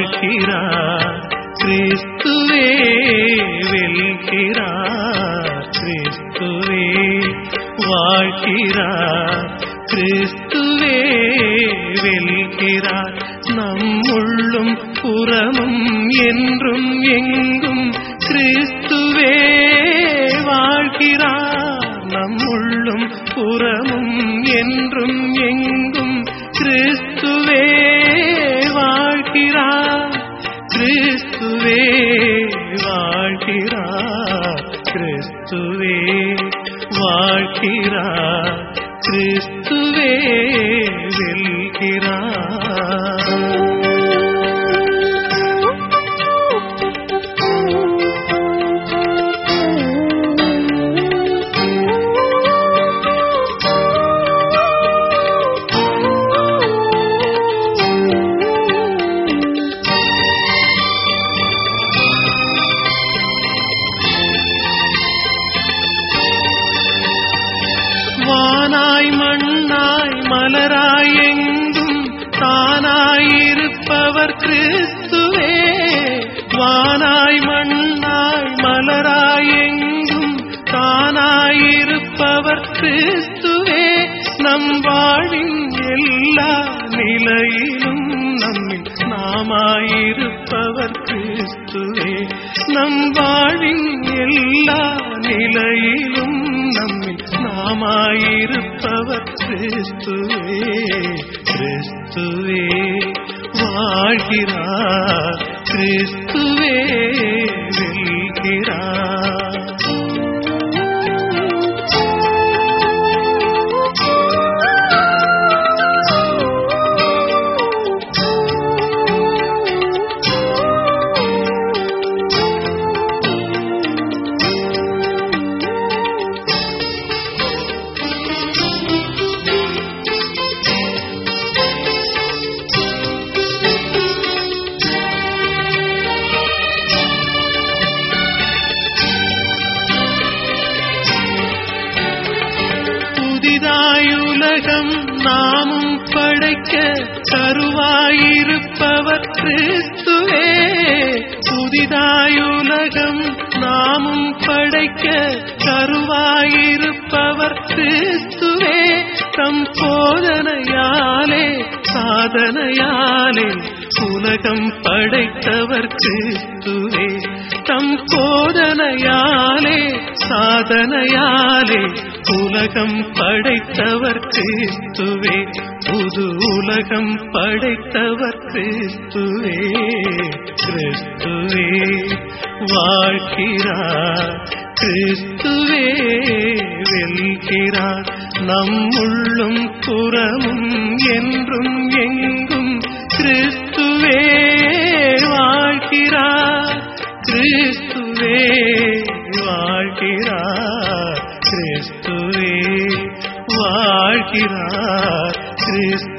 வாழ்கிறார் கிறிஸ்துவே வெல்கிறார் கிறிஸ்துவே வாழ்கிறார் கிறிஸ்துவே வெல்கிறார் நம்முள்ளும் புறமும் என்றும் எங்கும் கிறிஸ்துவே வாழ்கிறார் நம்முள்ளும் புறமும் என்றும் எங்கும் கிறிஸ்துவே வாழ்கிறார் கிறிஸ்துவே வாழ்கிறார் கிறிஸ்துவே வாழ்கிறார் கிறிஸ்துவே வானாய் மண்ணாய் மலராய் எங்கும் தானாயிருப்பவர் கிறிஸ்துவே வானாய் மண்ணாய் மலராய் எங்கும் தானாயிருப்பவர் கிறிஸ்துவே நம் வாழின் எல்லா நிலையிலும் நம்மில் நாமாயிருப்பவர் கிறிஸ்துவே நம் வாழின் எல்லா நிலையிலும் நம்மில் நாமாயிருப்பவர் கிறிஸ்துவே கிறிஸ்துவே வாழ்கிறார் கிறிஸ்துவே வெல்கிறார் புதிதாயுலகம் நாமும் படைக்க கருவாயிருப்பவர் கிறிஸ்துவே புதிதாயுலகம் நாமும் படைக்க கருவாயிருப்பவர் கிறிஸ்துவே தம் போதனையாலே சாதனையாலே உலகம் படைத்தவர் கிறிஸ்துவே தம் போதனையாலே சாதனையாலே உலகம் படைத்தவர் கிறிஸ்துவே புது உலகம் படைத்தவர் கிறிஸ்துவே கிறிஸ்துவே வாழ்கிறார் கிறிஸ்துவே வெல்கிறார் நம்முள்ளும் புறமும் என்றும் எங்கும் கிறிஸ்துவே வாழ்கிறார் கிறிஸ்துவே வாழ்கிறார் கிறிஸ்துவே வாழ்கிறார் கிறிஸ்து